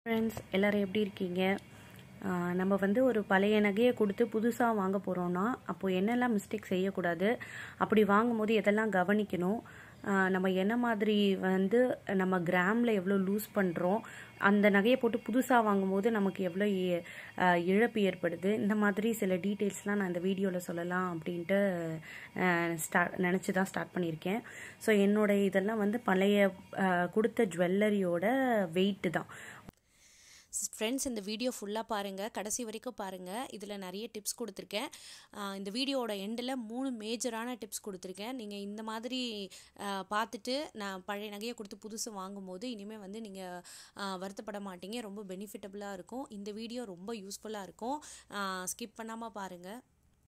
friends எல்லோரும் எப்படி இருக்கீங்க ஆஹ் நம்ம வந்து ஒரு பழைய நகையை கொடுத்து புதுசாக வாங்க போகிறோன்னா அப்போது என்னெல்லாம் மிஸ்டேக் செய்யக்கூடாது அப்படி வாங்கும்போது எதெல்லாம் கவனிக்கணும் ஆஹ் நம்ம என்ன மாதிரி வந்து நம்ம கிராமில் எவ்வளோ லூஸ் பண்ணுறோம் அந்த நகையை போட்டு புதுசாக வாங்கும்போது நமக்கு எவ்வளோ இ- ஆஹ் இழப்பு ஏற்படுது இந்த மாதிரி சில டீட்டெயில்ஸ்லாம் நான் இந்த வீடியோவில் சொல்லலாம் அப்படின்ட்டு ஸ்டார்ட் நினச்சி தான் ஸ்டார்ட் பண்ணியிருக்கேன் ஸோ என்னோட இதெல்லாம் வந்து பழைய ஆஹ் கொடுத்த ஜுவல்லரியோட வெயிட்டு தான் ஃப்ரெண்ட்ஸ் இந்த வீடியோ ஃபுல்லாக பாருங்கள் கடைசி வரைக்கும் பாருங்கள் இதில் நிறைய டிப்ஸ் கொடுத்துருக்கேன் ஆஹ் இந்த வீடியோவோட எண்டில் மூணு மேஜரான டிப்ஸ் கொடுத்துருக்கேன் நீங்கள் இந்த மாதிரி ஆஹ் பார்த்துட்டு நான் பழைய நகையை கொடுத்து புதுசு வாங்கும்போது இனிமேல் வந்து நீங்கள் வருத்தப்பட மாட்டீங்க ரொம்ப பெனிஃபிட்டபுளாக இருக்கும் இந்த வீடியோ ரொம்ப யூஸ்ஃபுல்லாக இருக்கும் ஸ்கிப் பண்ணாமல் பாருங்கள்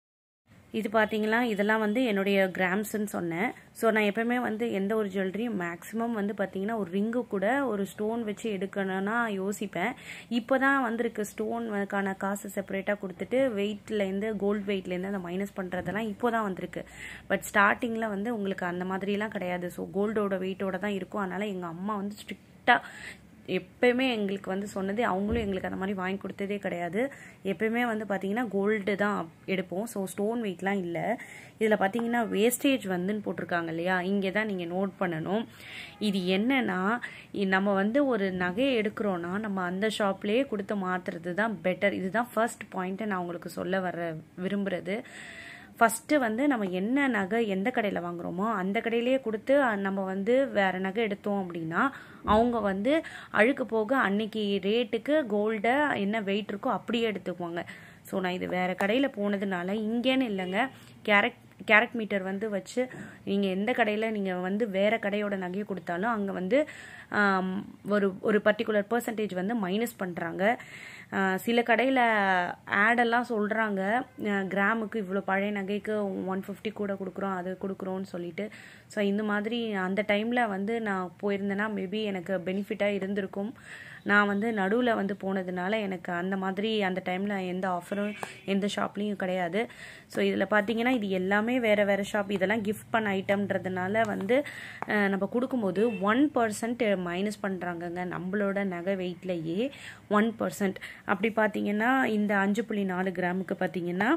இது பார்த்தீங்களா இதெல்லாம் வந்து என்னுடைய கிராம்ஸ்ன்னு சொன்னேன் ஸோ நான் எப்பவுமே வந்து எந்த ஒரு ஜுவல்லரியும் மேக்ஸிமம் வந்து பார்த்தீங்கன்னா ஒரு ரிங்கு கூட ஒரு ஸ்டோன் வச்சு எடுக்கணும்னா யோசிப்பேன் இப்போ தான் வந்திருக்கு ஸ்டோனுக்கான காசு செப்பரேட்டாக கொடுத்துட்டு வெயிட்லேருந்து கோல்டு வெயிட்லேருந்து அந்த மைனஸ் பண்ணுறதெல்லாம் இப்போ தான் வந்திருக்கு பட் ஸ்டார்டிங்கில் வந்து உங்களுக்கு அந்த மாதிரிலாம் கிடையாது ஸோ கோல்டோட வெயிட்டோட தான் இருக்கும் அதனால் எங்கள் அம்மா வந்து ஸ்ட்ரிக்டாக எப்பயுமே எங்களுக்கு வந்து சொன்னது அவங்களும் எங்களுக்கு அந்த மாதிரி வாங்கி கொடுத்ததே கிடையாது எப்பயுமே வந்து பார்த்தீங்கன்னா கோல்டு தான் எடுப்போம் ஸோ ஸ்டோன் வெயிட்லாம் இல்லை இதில் பார்த்தீங்கன்னா வேஸ்டேஜ் வந்துன்னு போட்டிருக்காங்க இல்லையா இங்கே தான் நீங்கள் நோட் பண்ணணும் இது என்னன்னா இ- நம்ம வந்து ஒரு நகையை எடுக்கிறோன்னா நம்ம அந்த ஷாப்லேயே கொடுத்து மாற்றுறது தான் பெட்டர் இதுதான் ஃபர்ஸ்ட் பாயிண்ட்டை நான் உங்களுக்கு சொல்ல வர விரும்புகிறது ஃபஸ்ட்டு வந்து நம்ம என்ன நகை எந்த கடையில் வாங்குறோமோ அந்த கடையிலேயே கொடுத்து அஹ், நம்ம வந்து வேற நகை எடுத்தோம் அப்படின்னா அவங்க வந்து அழுக்கு போக அன்னைக்கு ரேட்டுக்கு கோல்டை என்ன வெயிட் இருக்கோ அப்படியே எடுத்துக்குவாங்க ஸோ நான் இது வேற கடையில் போனதுனால இங்கேன்னு இல்லைங்க கேரட் கேரட் மீட்டர் வந்து வச்சு நீங்கள் எந்த கடையில் நீங்கள் வந்து வேற கடையோட நகையை கொடுத்தாலும் அங்கே வந்து ஆம், ஒரு ஒரு பர்டிகுலர் பர்சன்டேஜ் வந்து மைனஸ் பண்ணுறாங்க சில கடையில் ஆடெல்லாம் சொல்கிறாங்க கிராமுக்கு இவ்வளோ பழைய நகைக்கு ஒன் ஃபிஃப்டி கூட கொடுக்குறோம் அது கொடுக்குறோன்னு சொல்லிட்டு ஸோ இந்த மாதிரி அந்த டைமில் வந்து நான் போயிருந்தேன்னா மேபி எனக்கு பெனிஃபிட்டாக இருந்திருக்கும் நான் வந்து நடுவில் வந்து போனதுனால எனக்கு அந்த மாதிரி அந்த டைமில் எந்த ஆஃபரும் எந்த ஷாப்லேயும் கிடையாது ஸோ இதில் பார்த்தீங்கன்னா இது எல்லாமே வேறு வேறு ஷாப் இதெல்லாம் கிஃப்ட் பண்ண ஐட்டம்ன்றதுனால வந்து அஹ், நம்ம கொடுக்கும்போது ஒன் பர்சன்ட் மைனஸ் பண்ணுறாங்கங்க நம்மளோட நகை வெயிட்லேயே ஒன் பர்சன்ட் அப்படி பார்த்தீங்கன்னா இந்த அஞ்சு புள்ளி நாலு கிராமுக்கு பார்த்தீங்கன்னா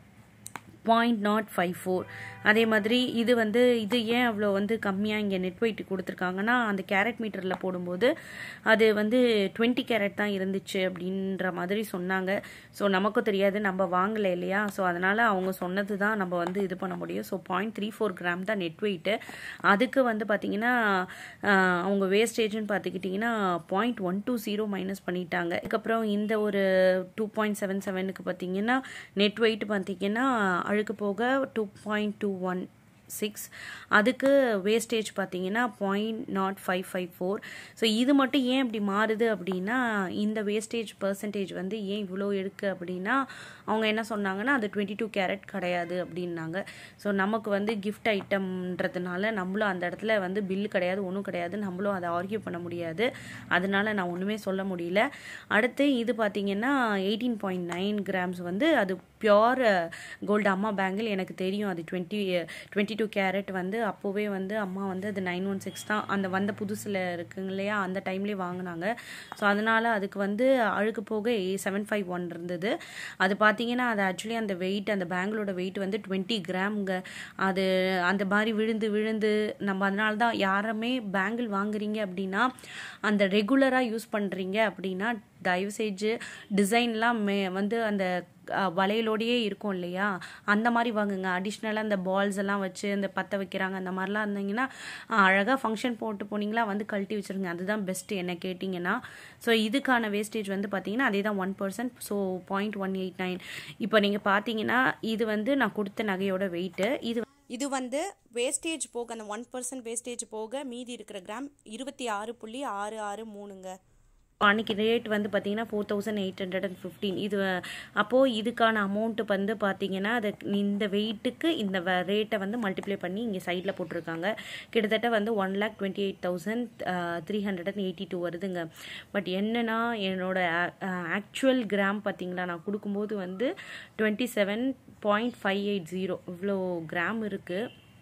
பாயிண்ட் நாட் ஃபைவ் ஃபோர் அதே மாதிரி இது வந்து இது ஏன் அவ்வளோ வந்து கம்மியாக இங்கே நெட் வெயிட் கொடுத்துருக்காங்கன்னா அந்த கேரட் மீட்டரில் போடும்போது அது வந்து டுவெண்ட்டி கேரட் தான் இருந்துச்சு அப்படின்ற மாதிரி சொன்னாங்க ஸோ நமக்கும் தெரியாது நம்ம வாங்கலை இல்லையா ஸோ அதனால் அவங்க சொன்னது தான் நம்ம வந்து இது பண்ண முடியும் so point three four gram தான் நெட் வெயிட்டு அதுக்கு வந்து பார்த்தீங்கன்னா ஆஹ், அவங்க வேஸ்டேஜ்னு பார்த்துக்கிட்டிங்கன்னா point one two zero minus பண்ணிட்டாங்க அதுக்கப்புறம் இந்த ஒரு டூ பாயிண்ட் செவன் செவனுக்கு பார்த்தீங்கன்னா நெட் வெயிட் பார்த்தீங்கன்னா அழுக்கு போக two point two one six அதுக்கு வேஸ்டேஜ் பார்த்தீங்கன்னா point nought five five four so இது மட்டும் ஏன் இப்படி மாறுது அப்படின்னா இந்த வேஸ்டேஜ் பர்சன்டேஜ் வந்து ஏன் இவ்வளோ இருக்கு அப்படின்னா அவங்க என்ன சொன்னாங்கன்னா அது டுவெண்ட்டி டூ கேரட் கிடையாது அப்படின்னாங்க ஸோ நமக்கு வந்து கிஃப்ட் ஐட்டம்ன்றதுனால நம்மளும் அந்த இடத்துல வந்து பில் கிடையாது ஒன்றும் கிடையாது நம்மளும் அதை ஆர்கியூ பண்ண முடியாது அதனால நான் ஒன்றுமே சொல்ல முடியல அடுத்து இது பார்த்தீங்கன்னா எயிட்டீன் பாயிண்ட் நைன் கிராம்ஸ் வந்து அது பியோர் கோல்டு அம்மா பேங்கிள் எனக்கு தெரியும் அது டுவெண்ட்டி டுவெண்ட்டி டூ கேரட் வந்து அப்போவே வந்து அம்மா வந்து அது நைன் ஒன் சிக்ஸ் தான் அந்த வந்த புதுசில் இருக்குங்க இல்லையா அந்த டைம்லேயே வாங்கினாங்க ஸோ அதனால அதுக்கு வந்து அழுக்கு போக செவன் ஃபைவ் ஒன் இருந்தது அது பார்த்தீங்கன்னா அது ஆக்சுவலி அந்த வெயிட் அந்த பேங்கிளோட வெயிட் வந்து டுவெண்ட்டி கிராம்ங்க அது அந்த மாதிரி விழுந்து விழுந்து நம்ம அதனால தான் யாருமே பேங்கிள் வாங்குறீங்க அப்படின்னா அந்த ரெகுலராக யூஸ் பண்ணுறீங்க அப்படின்னா தயவு செஞ்சு டிசைன்லாம் மே வந்து அந்த அஹ், வளையலோடையே இருக்கும் இல்லையா அந்த மாதிரி வாங்குங்க அடிஷ்னலாக அந்த பால்ஸ் எல்லாம் வச்சு அந்த பற்ற வைக்கிறாங்க அந்த மாதிரிலாம் இருந்தீங்கன்னா அழகாக ஃபங்க்ஷன் போட்டு போனீங்களா வந்து கழட்டி வச்சிருங்க அதுதான் பெஸ்ட்டு என்ன கேட்டிங்கன்னா ஸோ இதுக்கான வேஸ்டேஜ் வந்து பார்த்தீங்கன்னா அதே தான் one percent so point one eight nine இப்போ நீங்கள் பார்த்தீங்கன்னா இது வந்து நான் கொடுத்த நகையோட வெயிட்டு இது இது வந்து வேஸ்டேஜ் போக அந்த ஒன் பர்சன்ட் வேஸ்டேஜ் போக மீதி இருக்கிற கிராம் இருபத்தி ஆறு புள்ளி ஆறு ஆறு மூணுங்க அன்னைக்கு ரேட் வந்து பார்த்தீங்கன்னா four thousand eight hundred and fifteen இது அப்போது இதுக்கான அமௌண்ட் வந்து பார்த்தீங்கன்னா அது இந்த வெயிட்டுக்கு இந்த ரேட்டை வந்து மல்டிப்ளை பண்ணி இங்கே சைடில் போட்டிருக்காங்க கிட்டத்தட்ட வந்து one lakh twenty eight thousand three hundred and eighty two வருதுங்க பட் என்னன்னா என்னோட ஆக்சுவல் கிராம் பார்த்தீங்களா நான் கொடுக்கும்போது வந்து twenty seven point five eight zero இவ்வளோ கிராம் இருக்குது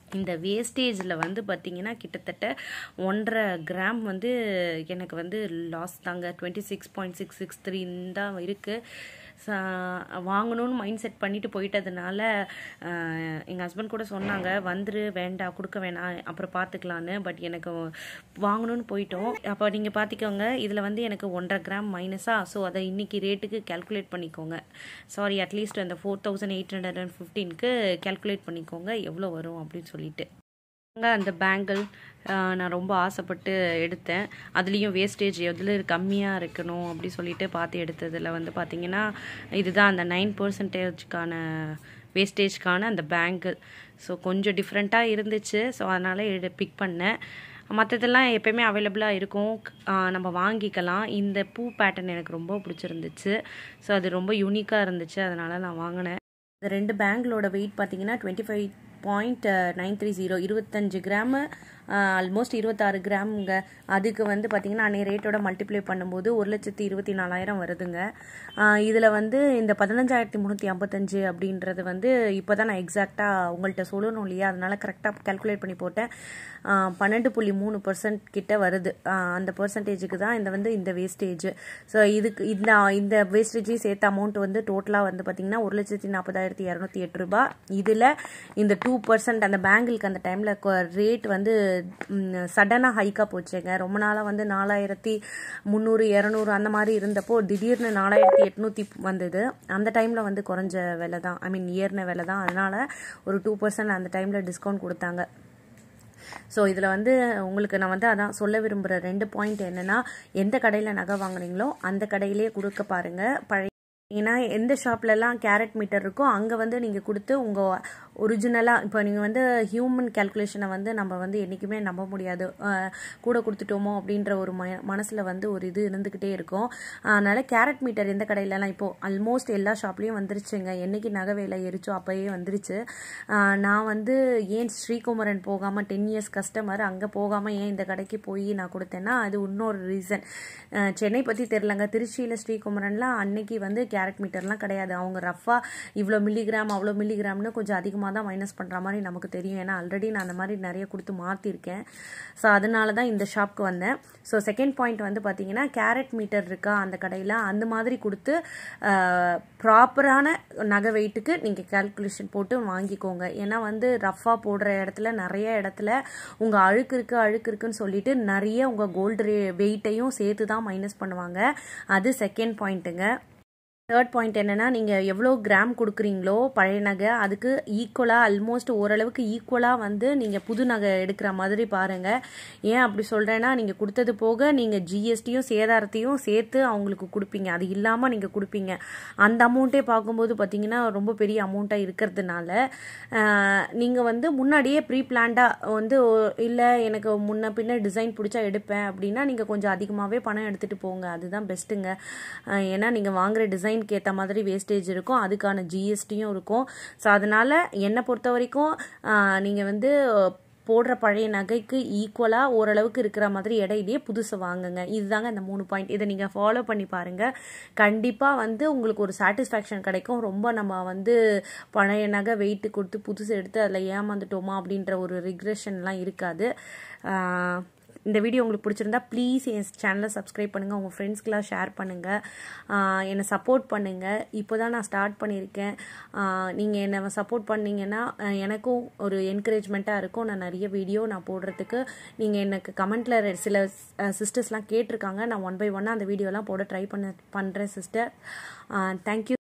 இந்த வேஸ்டேஜில் வந்து பார்த்திங்கன்னா கிட்டத்தட்ட ஒன்றரை கிராம் வந்து எனக்கு வந்து லாஸ் தாங்க twenty six point six six three தான் இருக்குது வாங்கணும்னு மைண்ட் செட் பண்ணிட்டு போயிட்டதுனால எங்கள் ஹஸ்பண்ட் கூட சொன்னாங்க வந்துரு வேண்டாம் கொடுக்க வேணாம் அப்புறம் பார்த்துக்கலான்னு பட் எனக்கு வாங்கணும்னு போயிட்டோம் அப்போ நீங்கள் பார்த்துக்கோங்க இதில் வந்து எனக்கு ஒன்றரை கிராம் மைனஸாக ஸோ அதை இன்னைக்கு ரேட்டுக்கு கேல்குலேட் பண்ணிக்கோங்க சாரி அட்லீஸ்ட் அந்த four thousand eight hundred and ஃபிஃப்டீனுக்கு கேல்குலேட் பண்ணிக்கோங்க எவ்வளோ வரும் அப்படின்னு சொல்லிட்டு அந்த பேங்கிள் நான் ரொம்ப ஆசைப்பட்டு எடுத்தேன் அதுலேயும் வேஸ்டேஜ் எதில் கம்மியாக இருக்கணும் அப்படி சொல்லிட்டு பார்த்து எடுத்ததில் வந்து பார்த்திங்கன்னா இதுதான் அந்த நைன் பர்சன்டேஜ்க்கான வேஸ்டேஜ்க்கான அந்த பேங்கிள் ஸோ கொஞ்சம் டிஃப்ரெண்ட்டாக இருந்துச்சு ஸோ அதனால் எடு பிக் பண்ணேன் மற்றதெல்லாம் எப்போயுமே அவைலபிளாக இருக்கும் நம்ம வாங்கிக்கலாம் இந்த பூ பேட்டர்ன் எனக்கு ரொம்ப பிடிச்சிருந்துச்சு ஸோ அது ரொம்ப யூனிக்காக இருந்துச்சு அதனால் நான் வாங்கினேன் இந்த ரெண்டு பேங்கிளோட வெயிட் பார்த்தீங்கன்னா twenty five point nine three zero இருபத்தஞ்சு கிராமு ஆல்மோஸ்ட் இருபத்தாறு கிராமுங்க அதுக்கு வந்து பார்த்திங்கன்னா அன்றைய ரேட்டோட மல்டிப்ளை பண்ணும்போது ஒரு லட்சத்தி இருபத்தி நாலாயிரம் வருதுங்க இதில் வந்து இந்த பதினஞ்சாயிரத்தி முந்நூற்றி ஐம்பத்தஞ்சு அப்படின்றது வந்து இப்போ தான் நான் எக்ஸாக்டாக உங்கள்கிட்ட சொல்லணும் இல்லையா அதனால் கரெக்டாக கேல்குலேட் பண்ணி போட்டேன் பன்னெண்டு புள்ளி மூணு பர்சன்ட் கிட்ட வருது அந்த பர்சன்டேஜுக்கு தான் இந்த வந்து இந்த வேஸ்டேஜ் ஸோ இதுக்கு இந்த இந்த வேஸ்டேஜையும் சேர்த்த அமௌண்ட் வந்து டோட்டலாக வந்து பார்த்திங்கன்னா ஒரு லட்சத்தி நாற்பதாயிரத்தி இரநூத்தி எட்டு ரூபாய் இதில் இந்த டூ பர்சன்ட் அந்த பேங்கிளுக்கு அந்த டைமில் ரேட் வந்து சடனாக ஹைக்காக போச்சுங்க ரொம்ப நாளாக வந்து நாலாயிரத்தி முந்நூறு இரநூறு அந்த மாதிரி இருந்தப்போ திடீர்னு நாலாயிரத்தி எட்நூற்றி வந்தது அந்த டைமில் வந்து குறைஞ்ச விலை தான் ஐ மீன் ஏறின விலை தான் அதனால் ஒரு டூ பர்சன்ட் அந்த டைமில் டிஸ்கவுண்ட் கொடுத்தாங்க ஸோ இதில் வந்து உங்களுக்கு நான் வந்து அதான் சொல்ல விரும்புகிற ரெண்டு பாயிண்ட் என்னென்னா எந்த கடையில் நகை வாங்குறீங்களோ அந்த கடையிலே கொடுக்க பாருங்கள் பழைய ஏன்னா எந்த ஷாப்லலாம் கேரட் மீட்டர் இருக்கோ அங்கே வந்து நீங்கள் கொடுத்து உங்கள் ஒரிஜினலாக இப்போ நீங்கள் வந்து ஹியூமன் கேல்குலேஷனை வந்து நம்ம வந்து என்றைக்குமே நம்ப முடியாது கூட கொடுத்துட்டோமோ அப்படின்ற ஒரு ம மனசில் வந்து ஒரு இது இருந்துக்கிட்டே இருக்கும் அதனால் கேரட் மீட்டர் எந்த கடையிலலாம் இப்போது ஆல்மோஸ்ட் எல்லா ஷாப்லேயும் வந்துருச்சுங்க என்றைக்கு நகை வேலை எரிச்சோ அப்போயே வந்துருச்சு நான் வந்து ஏன் ஸ்ரீகுமரன் போகாமல் டென் இயர்ஸ் கஸ்டமர் அங்கே போகாமல் ஏன் இந்த கடைக்கு போய் நான் கொடுத்தேன்னா அது இன்னொரு ரீசன் சென்னை பற்றி தெரிலங்க திருச்சியில் ஸ்ரீகுமரன்லாம் அன்னைக்கு வந்து கேரட் மீட்டர்லாம் கிடையாது அவங்க ரஃபாக இவ்வளோ மில்லிகிராம் அவ்வளோ மில்லிகிராம்னு கொஞ்சம் அதிகமாக தான் மைனஸ் பண்ணுற மாதிரி நமக்கு தெரியும் ஏன்னா ஆல்ரெடி நான் அந்த மாதிரி நிறைய கொடுத்து மாற்றிருக்கேன் ஸோ அதனால தான் இந்த ஷாப்க்கு வந்தேன் ஸோ செகண்ட் பாயிண்ட் வந்து பார்த்தீங்கன்னா கேரட் மீட்டர் இருக்கா அந்த கடையில் அந்த மாதிரி கொடுத்து ப்ராப்பரான நகை வெயிட்டுக்கு நீங்கள் கேல்குலேஷன் போட்டு வாங்கிக்கோங்க ஏன்னா வந்து ரஃபாக போடுற இடத்துல நிறைய இடத்துல உங்கள் அழுக்கு இருக்குது அழுக்கு இருக்குன்னு சொல்லிட்டு நிறைய உங்கள் கோல்டு ரே வெயிட்டையும் சேர்த்து தான் மைனஸ் பண்ணுவாங்க அது செகண்ட் பாயிண்ட்டுங்க தேர்ட் பாயிண்ட் என்னென்னா நீங்கள் எவ்வளோ கிராம் கொடுக்குறீங்களோ பழைய நகை அதுக்கு ஈக்குவலாக ஆல்மோஸ்ட் ஓரளவுக்கு ஈக்குவலாக வந்து நீங்கள் புது நகை எடுக்கிற மாதிரி பாருங்கள் ஏன் அப்படி சொல்கிறேன்னா நீங்கள் கொடுத்தது போக நீங்கள் ஜிஎஸ்டியும் சேதாரத்தையும் சேர்த்து அவங்களுக்கு கொடுப்பீங்க அது இல்லாமல் நீங்கள் கொடுப்பீங்க அந்த அமௌண்ட்டே பார்க்கும்போது பார்த்தீங்கன்னா ரொம்ப பெரிய அமௌண்ட்டாக இருக்கிறதுனால நீங்கள் வந்து முன்னாடியே ப்ரீ பிளான்டாக வந்து இல்லை எனக்கு முன்ன பின்ன டிசைன் பிடிச்சா எடுப்பேன் அப்படின்னா நீங்கள் கொஞ்சம் அதிகமாகவே பணம் எடுத்துகிட்டு போங்க அதுதான் பெஸ்ட்டுங்க ஏன்னா நீங்கள் வாங்குகிற டிசைன் டிசைனுக்கு ஏற்ற மாதிரி வேஸ்டேஜ் இருக்கும் அதுக்கான ஜிஎஸ்டியும் இருக்கும் ஸோ அதனால் என்னை பொறுத்த வரைக்கும் நீங்கள் வந்து போடுற பழைய நகைக்கு ஈக்குவலாக ஓரளவுக்கு இருக்கிற மாதிரி இடையிலேயே புதுசு வாங்குங்க இதுதாங்க இந்த மூணு பாயிண்ட் இதை நீங்கள் ஃபாலோ பண்ணி பாருங்கள் கண்டிப்பாக வந்து உங்களுக்கு ஒரு சாட்டிஸ்ஃபேக்ஷன் கிடைக்கும் ரொம்ப நம்ம வந்து பழைய நகை வெயிட்டு கொடுத்து புதுசு எடுத்து அதில் ஏமாந்துட்டோமா அப்படின்ற ஒரு ரிக்ரெஷன்லாம் இருக்காது இந்த வீடியோ உங்களுக்கு பிடிச்சிருந்தா ப்ளீஸ் என் சேனலை சப்ஸ்கிரைப் பண்ணுங்கள் உங்கள் ஃப்ரெண்ட்ஸ்க்கெலாம் ஷேர் பண்ணுங்கள் என்னை சப்போர்ட் பண்ணுங்கள் இப்போ தான் நான் ஸ்டார்ட் பண்ணியிருக்கேன் நீங்கள் என்னை சப்போர்ட் பண்ணிங்கன்னா எனக்கும் ஒரு என்கரேஜ்மெண்ட்டாக இருக்கும் நான் நிறைய வீடியோ நான் போடுறதுக்கு நீங்கள் எனக்கு கமெண்ட்டில் சில சிஸ்டர்ஸ்லாம் கேட்டிருக்காங்க நான் ஒன் பை ஒன்னாக அந்த வீடியோலாம் போட ட்ரை பண்ண பண்ணுறேன் சிஸ்டர் தேங்க்யூ